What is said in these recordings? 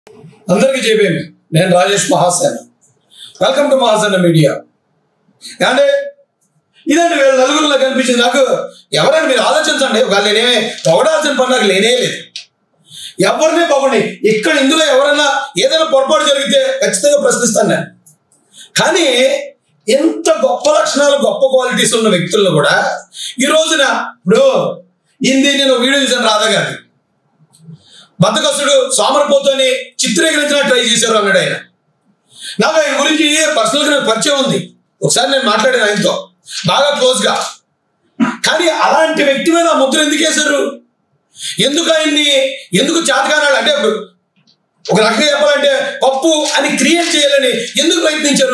అందరికీ చెప్పేమి నేను Rajesh Mahasena welcome to Mahasena media అంటే ఇదండి వీళ్ళ నలుగురిలో కనిపించింది నాకు ఎవరైనా మీరు ఆలోచించండి ఒకవేళ నేనేమే పొగడాల్సిన పని నాకు లేనే లేదు ఎవరిని పొగడి ఇక్కడ ఇందులో ఎవరైనా ఏదైనా పొరపాటు జరిగితే ఖచ్చితంగా ప్రశ్నిస్తాను నేను కానీ ఎంత గొప్ప లక్షణాలు గొప్ప క్వాలిటీస్ ఉన్న వ్యక్తులను కూడా ఈ రోజున ఇప్పుడు ఇంది నేను వీడియో చూసాను రాధా గారి బద్దకస్తుడు సోమరపోతోని చిత్రీకరించిన ట్రై చేశారు అన్నాడు ఆయన నాకు ఆయన గురించి పర్సనల్గా నాకు పరిచయం ఉంది ఒకసారి నేను మాట్లాడాను ఆయనతో బాగా క్లోజ్గా కానీ అలాంటి వ్యక్తి మీద ఆ ముద్ర ఎందుకు వేశారు ఎందుకు ఆయన్ని ఎందుకు చేతకానాడు అంటే ఇప్పుడు ఒక రకంగా చెప్పాలంటే పప్పు అని క్రియేట్ చేయాలని ఎందుకు ప్రయత్నించారు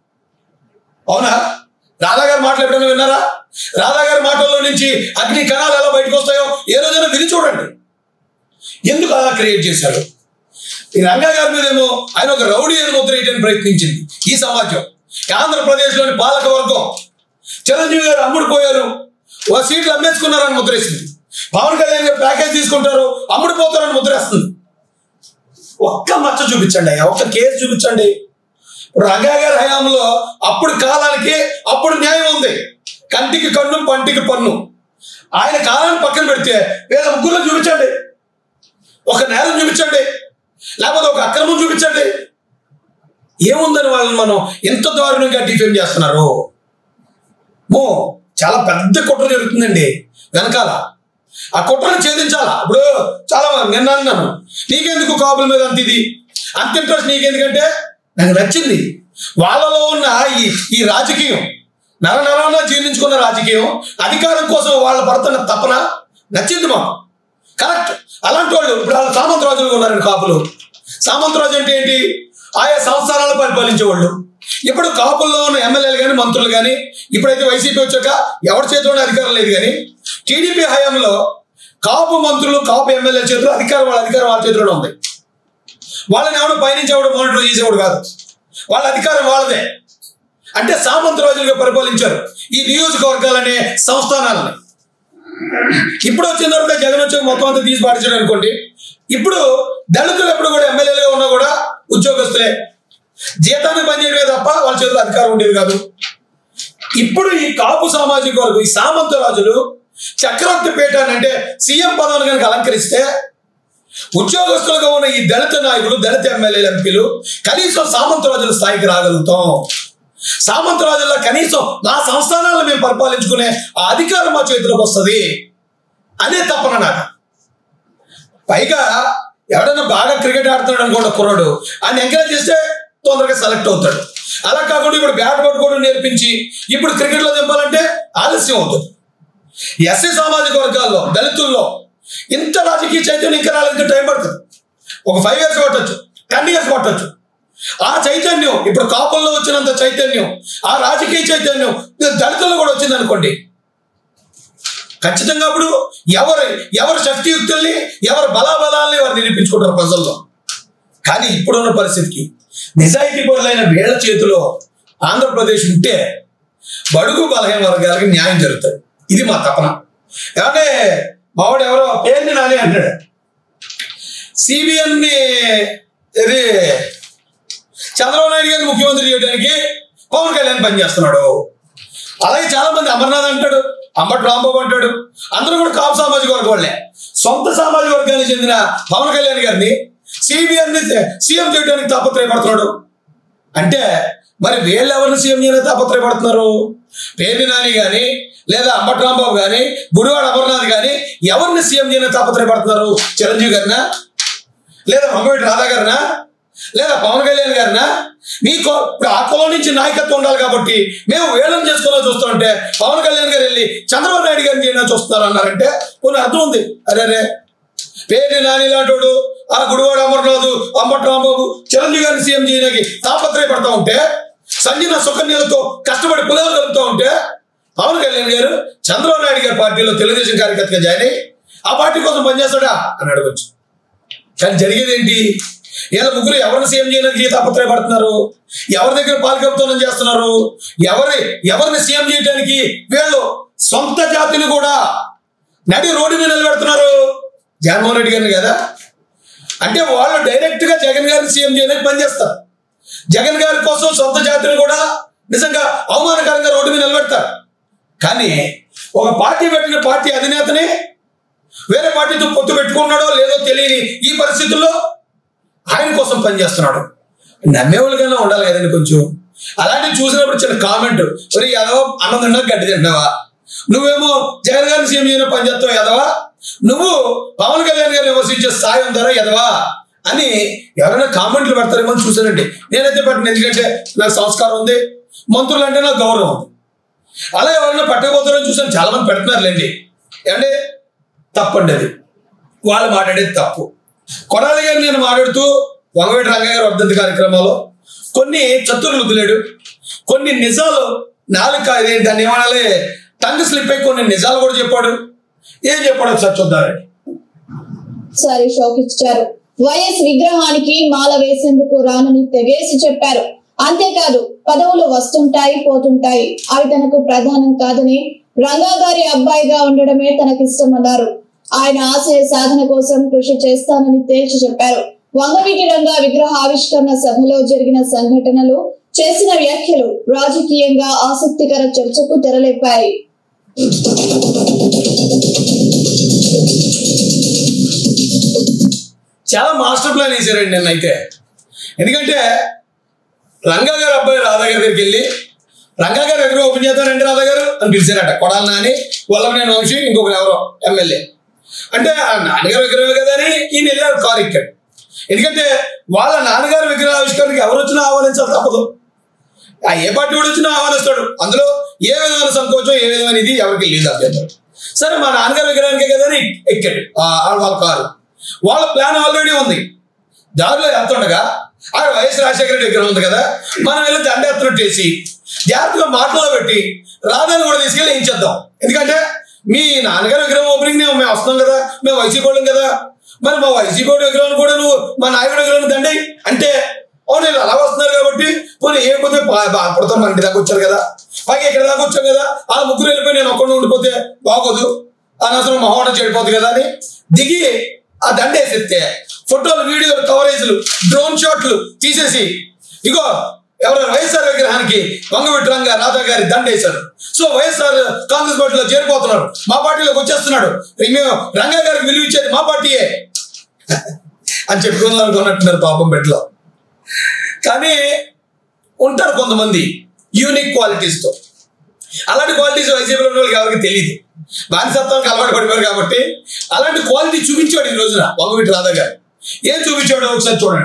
అవునా రాధా గారి మాటలు ఎప్పుడైనా విన్నారా రాధా గారి మాటల్లో నుంచి అగ్ని కణాలు ఎలా బయటకు వస్తాయో ఏ రోజైనా విని చూడండి ఎందుకు అలా క్రియేట్ చేశారు ఈ రంగా గారి మీద ఏమో ఆయన ఒక రౌడీ అని ముద్ర వేయడానికి ప్రయత్నించింది ఈ సమాజం ఆంధ్రప్రదేశ్లోని పాలక వర్గం చిరంజీవి గారు అమ్ముడు పోయారు ఓ సీట్లు అమ్మేసుకున్నారని ముద్రేసింది పవన్ కళ్యాణ్ గారు ప్యాకేజ్ తీసుకుంటారు అమ్ముడు పోతారని ముద్రేస్తుంది ఒక్క మచ్చ చూపించండి అయ్యా ఒక్క కేసు చూపించండి ఇప్పుడు రంగా గారి హయాంలో అప్పుడు కాలానికి అప్పుడు న్యాయం ఉంది కంటికి కన్ను పంటికి పన్ను ఆయన కాలాన్ని పక్కన పెడితే వేల ముగ్గురు చూపించండి ఒక నేరం చూపించండి లేకపోతే ఒక అక్రమం చూపించండి ఏముందని వాళ్ళని మనం ఎంత దారుణంగా డిఫేమ్ చేస్తున్నారు మో చాలా పెద్ద కుట్ర జరుగుతుందండి వెనకాల ఆ కుట్రను ఛేదించాలా ఇప్పుడు చాలా నిన్న అన్నాను నీకెందుకు కాపుల మీద అంత ఇది అంత ఇంట్రెస్ట్ నీకెందుకంటే నాకు నచ్చింది వాళ్ళలో ఉన్న ఈ ఈ రాజకీయం నర నరాన జీర్ణించుకున్న రాజకీయం అధికారం కోసం వాళ్ళు పడుతున్న తపన నచ్చింది మాకు కరెక్ట్ అలాంటి వాళ్ళు ఇప్పుడు వాళ్ళు సామంత రాజులుగా ఉన్నారండి కాపులు సామంత రాజు అంటే ఏంటి ఆయా సంస్థానాలు పరిపాలించేవాళ్ళు ఇప్పుడు కాపుల్లో ఉన్న ఎమ్మెల్యేలు కానీ మంత్రులు కానీ ఇప్పుడైతే వైసీపీ వచ్చాక ఎవరి చేతిలోనే అధికారం లేదు కానీ టీడీపీ హయాంలో కాపు మంత్రులు కాపు ఎమ్మెల్యేల చేతిలో అధికారం వాళ్ళ అధికారం వాళ్ళ చేతిలోనే ఉంది వాళ్ళని ఎవడు పయనించేవాడు మానిటర్ చేసేవాడు కాదు వాళ్ళ అధికారం వాళ్ళదే అంటే సామంత రాజులుగా పరిపాలించారు ఈ నియోజకవర్గాలనే సంస్థానాలని ఇప్పుడు వచ్చిన తర్వాత జగన్ వచ్చాక మొత్తం అంతా తీసి పాటించాడు అనుకోండి ఇప్పుడు దళితులు ఎప్పుడు కూడా ఎమ్మెల్యేలుగా ఉన్నా కూడా ఉద్యోగస్తులే జీతాన్ని పనిచేయడమే తప్ప వాళ్ళ చేతిలో అధికారం ఉండేది కాదు ఇప్పుడు ఈ కాపు సామాజిక వర్గం ఈ సామంత రాజులు చక్రవర్తి పీఠాన్ని అంటే సీఎం పదవిని కనుక అలంకరిస్తే ఉద్యోగస్తులుగా ఉన్న ఈ దళిత నాయకులు దళిత ఎమ్మెల్యేలు ఎంపీలు కనీసం సామంత రాజుల స్థాయికి రాగలుగుతాం సామంత రాజుల్లో కనీసం మా సంస్థానాలను మేము పరిపాలించుకునే ఆ అధికారం మా చేతిలోకి వస్తుంది అనే తప్పన నాకు పైగా ఎవడైనా బాగా క్రికెట్ ఆడుతున్నాడు అనుకోండి కుర్రాడు ఆయన ఎంకరేజ్ చేస్తే తొందరగా సెలెక్ట్ అవుతాడు అలా కాకుండా ఇప్పుడు బ్యాట్ పట్టుకోవడం నేర్పించి ఇప్పుడు క్రికెట్లో దింపాలంటే ఆలస్యం అవుతుంది ఎస్సీ సామాజిక వర్గాల్లో దళితుల్లో ఇంత రాజకీయ చైతన్యం ఇంకా రాలేదు టైం పడుతుంది ఒక ఫైవ్ ఇయర్స్ కొట్టచ్చు టెన్ ఇయర్స్ కొట్టచ్చు ఆ చైతన్యం ఇప్పుడు కాపుల్లో వచ్చినంత చైతన్యం ఆ రాజకీయ చైతన్యం దళితుల్లో కూడా వచ్చింది అనుకోండి ఖచ్చితంగా అప్పుడు ఎవరు ఎవరు శక్తియుక్తుల్ని ఎవరు బలాబలాల్ని వారు నిరూపించుకుంటారు ప్రజల్లో కానీ ఇప్పుడున్న పరిస్థితికి నిజాయితీ పరులైన వీళ్ళ చేతిలో ఆంధ్రప్రదేశ్ ఉంటే బడుగు బలహీన వర్గాలకి న్యాయం జరుగుతుంది ఇది మా తపన ఏమంటే మావాడు ఎవరో పేరుని నాని అంటాడు సిబిఎన్ని ఇది చంద్రబాబు నాయుడు గారిని ముఖ్యమంత్రి చేయడానికి పవన్ కళ్యాణ్ పనిచేస్తున్నాడు అలాగే చాలా మంది అమర్నాథ్ అంటాడు అంబటి రాంబాబు అంటాడు అందరూ కూడా కాపు సామాజిక వర్గం వాళ్ళే సొంత సామాజిక వర్గానికి చెందిన పవన్ కళ్యాణ్ గారిని సిబిఎన్ సీఎం చేయడానికి తాపత్రయపడుతున్నాడు అంటే మరి వీళ్ళు ఎవరిని సీఎం చేయడానికి తాపత్రయపడుతున్నారు పేర్ని నాని కానీ లేదా అంబటి రాంబాబు కానీ గుడివాడ అమర్నాథ్ కానీ ఎవరిని సీఎం చేయడానికి తాపత్రయపడుతున్నారు చిరంజీవి గారినా లేదా మంగళ రాధా గారినా లేదా పవన్ కళ్యాణ్ గారినా మీకు ఇప్పుడు ఆ కులం నుంచి నాయకత్వం ఉండాలి కాబట్టి మేము వేలం చేసుకోవాలో చూస్తుంటే పవన్ కళ్యాణ్ గారు వెళ్ళి చంద్రబాబు నాయుడు గారిని చేయడం చూస్తున్నారు అన్నారంటే కొన్ని అర్థం ఉంది అరే రే పేరు నాని లాంటోడు ఆ గుడివాడ అమర్నాథ్ అంబట్ రాంబాబు చిరంజీవి గారిని సీఎం చేయడానికి తాపత్రయపడతా ఉంటే సంజన సుకన్యలతో కష్టపడి పులాలు కలుపుతూ ఉంటే పవన్ కళ్యాణ్ గారు చంద్రబాబు నాయుడు గారి పార్టీలో తెలుగుదేశం కార్యకర్తగా జాయిన్ అయ్యి ఆ పార్టీ కోసం పనిచేస్తాడా అని అడగచ్చు కానీ జరిగేది ఏంటి వీళ్ళ ముగ్గురు ఎవరిని సీఎం చేయడానికి తాపత్రయపడుతున్నారు ఎవరి దగ్గర పాలకత్వం చేస్తున్నారు ఎవరి ఎవరిని సీఎం చేయడానికి వీళ్ళు సొంత జాతిని కూడా నడి రోడ్డు మీద నిలబెడుతున్నారు జగన్మోహన్ రెడ్డి గారిని కదా అంటే వాళ్ళు డైరెక్ట్ గా జగన్ గారిని సీఎం చేయడానికి పనిచేస్తారు జగన్ గారి కోసం సొంత జాతిని కూడా నిజంగా అవమానకరంగా రోడ్డు మీద నిలబెడతారు కానీ ఒక పార్టీ పెట్టిన పార్టీ అధినేతని వేరే పార్టీతో పొత్తు పెట్టుకున్నాడో లేదో తెలియని ఈ పరిస్థితుల్లో ఆయన కోసం పనిచేస్తున్నాడు నమ్మేవాళ్ళుగానే ఉండాలి కదండి కొంచెం అలాంటివి చూసినప్పుడు చిన్న కామెంట్ మరి ఎదవా అన్నం తిన్నా గడ్డి తింటున్నావా నువ్వేమో జగన్ గారిని సీఎం చేయడం పనిచేస్తావు ఎదవా నువ్వు పవన్ కళ్యాణ్ గారిని విమర్శించే స్థాయి ఉందరా ఎదవా అని ఎవరైనా కామెంట్లు పెడతారేమో అని చూశానండి నేనైతే పెట్టను ఎందుకంటే నాకు సంస్కారం ఉంది మంత్రులు అంటే నాకు గౌరవం ఉంది అలా ఎవరైనా పట్టకపోతారని చూసాను చాలా మంది పెడుతున్నారులేండి ఏమండి తప్పండి అది వాళ్ళు మాట్లాడేది తప్పు కొడాలి గారు నేను మాట్లాడుతూ వంగవేటి రంగయ్య గారు వర్ధంతి కార్యక్రమంలో కొన్ని చతుర్లు వదిలేడు కొన్ని నిజాలు నాలుక ఇదేంటి దాన్ని ఏమనాలి టంగ్ స్లిప్ అయి కొన్ని నిజాలు కూడా చెప్పాడు ఏం చెప్పాడు ఒకసారి చూద్దామండి సారి షాక్ ఇచ్చారు వైఎస్ విగ్రహానికి మాల వేసేందుకు రానని తెగేసి చెప్పారు అంతేకాదు పదవులు వస్తుంటాయి పోతుంటాయి అవి తనకు ప్రధానం కాదని రంగా గారి అబ్బాయిగా ఉండడమే తనకిష్టమన్నారు ఆయన ఆశయ సాధన కోసం కృషి చేస్తానని తేల్చి చెప్పారు వంగవీటి రంగా విగ్రహ ఆవిష్కరణ సభలో జరిగిన సంఘటనలు చేసిన వ్యాఖ్యలు రాజకీయంగా ఆసక్తికర చర్చకు తెరలేపాయి చాలా మాస్టర్ ప్లాన్ వేసారండి నిన్న అయితే ఎందుకంటే రంగా గారు అబ్బాయి రాధా గారి దగ్గరికి వెళ్ళి రంగా గారు ఎదురు ఓపెన్ చేస్తారండి రాధా గారు అని పిలిచారట కొడాలి నాని వల్లభనేని వంశీ ఇంకొకరు ఎవరో ఎమ్మెల్యే అంటే ఆ నాన్నగారు విగ్రహం కదా అని ఈయన వెళ్ళారు కారు ఎక్కాడు ఎందుకంటే వాళ్ళ నాన్నగారి విగ్రహ ఆవిష్కరణకి ఎవరు వచ్చినా ఆహ్వానించాలి తప్పదు ఆ ఏ పార్టీ వాడు వచ్చినా ఆహ్వానిస్తాడు అందులో ఏ విధమైన సంకోచం ఏ విధమైన ఇది ఎవరికి లేదు అభ్యంతరం సరే మా నాన్నగారి విగ్రహానికే కదా అని ఎక్కాడు ఆ ఆ వాళ్ళ కారు వాళ్ళ ప్లాన్ ఆల్రెడీ ఉంది దారిలో వెళ్తుండగా అక్కడ వైఎస్ రాజశేఖర రెడ్డి విగ్రహం ఉంది కదా మనం వెళ్ళి దండెత్తునట్టు వేసి జాగ్రత్తగా మాటలో పెట్టి రాధాని కూడా తీసుకెళ్ళి ఏం చేద్దాం ఎందుకంటే మీ నాన్నగారి విగ్రహం ఓపెనింగ్ మేము మేము వస్తున్నాం కదా మేము వైసీపీ వాళ్ళం కదా మరి మా వైసీపీ వాడి విగ్రహం కూడా నువ్వు మా నాయకుడి విగ్రహం దండి అంటే అవును వీళ్ళు అలా వస్తున్నారు కాబట్టి పోనీ ఏ పోతే బాధపడతాం మన ఇంటి దాకా వచ్చారు కదా పైగా ఇక్కడ దాకా వచ్చాం కదా ఆ ముగ్గురు వెళ్ళిపోయి నేను ఒక్కడిని ఉండిపోతే బాగోదు అనవసరం మహోటం చెడిపోతుంది కదా అని దిగి ఆ దండ వేసేస్తే ఫోటోలు వీడియోలు కవరేజ్లు డ్రోన్ షాట్లు తీసేసి ఇగో ఎవరైనా వైఎస్ఆర్ విగ్రహానికి వంగవీటి రంగా రాధా గారి దండ వేశారు సో వైఎస్ఆర్ కాంగ్రెస్ పార్టీలో చేరిపోతున్నారు మా పార్టీలోకి వచ్చేస్తున్నాడు మేము రంగా గారికి విలువ ఇచ్చేది మా పార్టీయే అని చెప్పుకుందాం అనుకున్నట్టున్నారు పాపం బెట్లో కానీ ఉంటారు కొంతమంది యూనిక్ క్వాలిటీస్తో అలాంటి క్వాలిటీస్ వైసీపీలో ఉన్న వాళ్ళకి ఎవరికి తెలియదు బానిసత్వానికి అలవాటు పడిపోయారు కాబట్టి అలాంటి క్వాలిటీ చూపించాడు ఈ రోజున వంగవీటి రాధా గారు ఏం చూపించాడో ఒకసారి చూడండి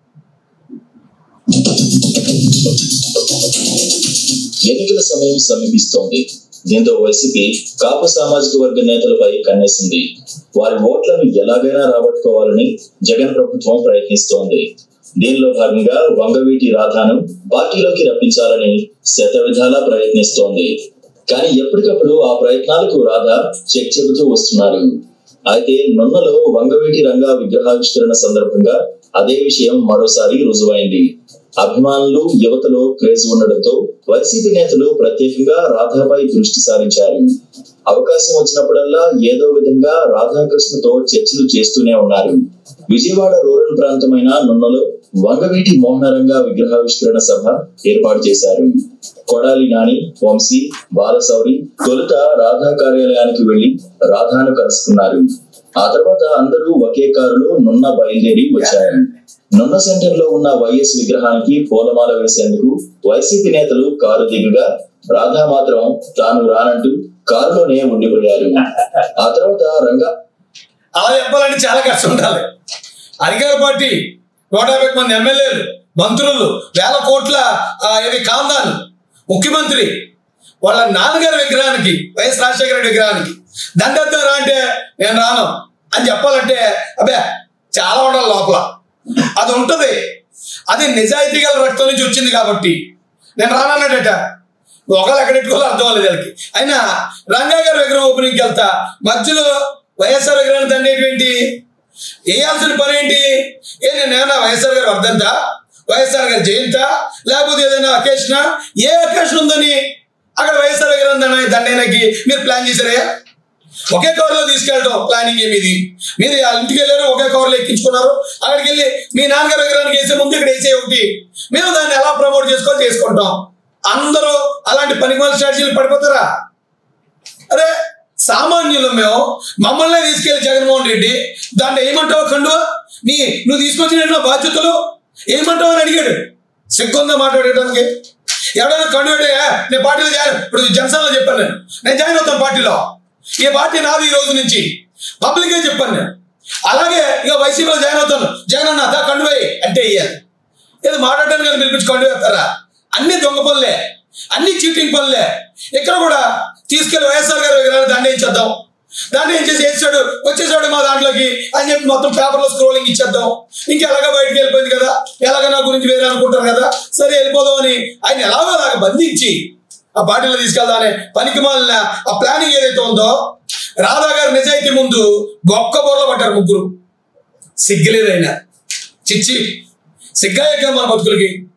ఎన్నికల సమయం సమీపిస్తోంది దీంతో వైసీపీ కాపు సామాజిక వర్గ నేతలపై కన్నేసింది వారి ఓట్లను ఎలాగైనా రాబట్టుకోవాలని జగన్ ప్రభుత్వం ప్రయత్నిస్తోంది దీనిలో భాగంగా వంగవీటి రాధాను పార్టీలోకి రప్పించాలని శత విధాలా ప్రయత్నిస్తోంది కానీ ఎప్పటికప్పుడు ఆ ప్రయత్నాలకు రాధ చెక్ చెబుతూ వస్తున్నారు అయితే నున్నలో వంగవీటి రంగా విగ్రహావిష్కరణ సందర్భంగా అదే విషయం మరోసారి రుజువైంది అభిమానులు యువతలో క్రేజ్ ఉండడంతో వైసీపీ నేతలు ప్రత్యేకంగా రాధాపై దృష్టి సారించారు అవకాశం వచ్చినప్పుడల్లా ఏదో విధంగా రాధాకృష్ణతో చర్చలు చేస్తూనే ఉన్నారు విజయవాడ రూరల్ ప్రాంతమైన నున్నలో వంగవీటి మోహనరంగా విగ్రహావిష్కరణ సభ ఏర్పాటు చేశారు కొడాలి నాని వంశీ బాలసౌరి తొలుత రాధా కార్యాలయానికి వెళ్లి రాధాను కలుసుకున్నారు ఆ తర్వాత అందరూ ఒకే కారులో నున్న బయలుదేరి వచ్చారు నున్న సెంటర్ లో ఉన్న వైఎస్ విగ్రహానికి పూలమాల వేసేందుకు వైసీపీ నేతలు కారు దిగుగా రాధా మాత్రం తాను రానంటూ కారులోనే ఉండిపోయారు ఆ తర్వాత రంగా అలా చెప్పాలంటే చాలా కష్టం ఉండాలి అధికార పార్టీ నూట యాభై మంది ఎమ్మెల్యేలు మంత్రులు వేల కోట్ల ఆ, ఇది కాందాలు ముఖ్యమంత్రి వాళ్ళ నాన్నగారి విగ్రహానికి వైఎస్ రాజశేఖర రెడ్డి విగ్రహానికి దండెత్తం రా అంటే నేను రాను అని చెప్పాలంటే అబ్బే చాలా ఉండాలి లోపల అది ఉంటుంది అది నిజాయితీ గల రక్తం నుంచి వచ్చింది కాబట్టి నేను రానన్నాడట ఒకళ్ళు ఎక్కడ పెట్టుకోవాలో అర్థం అవ్వలేదు వాళ్ళకి అయినా రంగా గారి విగ్రహం ఓపెనింగ్కి వెళ్తా మధ్యలో వైఎస్ఆర్ విగ్రహాన్ని దండేటువంటి వేయాల్సిన పని ఏంటి ఏ నేను ఏమన్నా వైఎస్ఆర్ గారు వర్ధంతా వైఎస్ఆర్ గారి జయంత లేకపోతే ఏదైనా అకేషన్ ఏ అకేషన్ ఉందని అక్కడ వైఎస్ఆర్ విగ్రహం దండ దండేనకి మీరు ప్లాన్ చేశారయ్యా ఒకే కవర్లో తీసుకెళ్ళడం ప్లానింగ్ ఏమి ఇది మీరు ఆ ఇంటికి వెళ్ళారు ఒకే కవర్లో ఎక్కించుకున్నారు అక్కడికి వెళ్ళి మీ నాన్నగారి విగ్రహానికి వేసే ముందు ఇక్కడ వేసే ఒకటి మేము దాన్ని ఎలా ప్రమోట్ చేసుకోవాలి చేసుకుంటాం అందరూ అలాంటి పనికిమాల స్ట్రాటజీలు పడిపోతారా అరే సామాన్యులం మేము మమ్మల్ని తీసుకెళ్లి జగన్మోహన్ రెడ్డి దాంట్లో ఏమంటావు కండువా నీ నువ్వు తీసుకొచ్చిన బాధ్యతలు ఏమంటావు అని అడిగాడు సిగ్గుందా మాట్లాడటానికి ఎవడైనా కండువాడే నేను పార్టీలో జాయిన్ ఇప్పుడు జనసేనలో చెప్పాను నేను నేను జాయిన్ అవుతాను పార్టీలో ఈ పార్టీ నాది ఈ రోజు నుంచి పబ్లిక్గా చెప్పాను నేను అలాగే ఇక వైసీపీలో జాయిన్ అవుతాను జగన్ అన్న దా కండువాయి అంటే ఇయ్యాలి ఏదో మాట్లాడడానికి కానీ పిలిపించి కండు వేస్తారా అన్ని దొంగ పనులే అన్ని చీటింగ్ పనులే ఇక్కడ కూడా తీసుకెళ్లి వైఎస్ఆర్ గారి విగ్రహాన్ని దాన్ని ఇచ్చేద్దాం దాన్ని ఏం చేసి వేసాడు వచ్చేసాడు మా దాంట్లోకి అని చెప్పి మొత్తం పేపర్లో స్క్రోలింగ్ ఇచ్చేద్దాం ఇంకా ఎలాగ బయటకు వెళ్ళిపోయింది కదా ఎలాగ నా గురించి వేరే అనుకుంటారు కదా సరే వెళ్ళిపోదాం అని ఆయన ఎలాగో అలాగ బంధించి ఆ పార్టీలో తీసుకెళ్దామనే పనికి మాలిన ఆ ప్లానింగ్ ఏదైతే ఉందో రాధా గారి నిజాయితీ ముందు గొక్క బొర్ల పడ్డారు ముగ్గురు సిగ్గులేదైనా చిచ్చి సిగ్గాయక మన బతుకులకి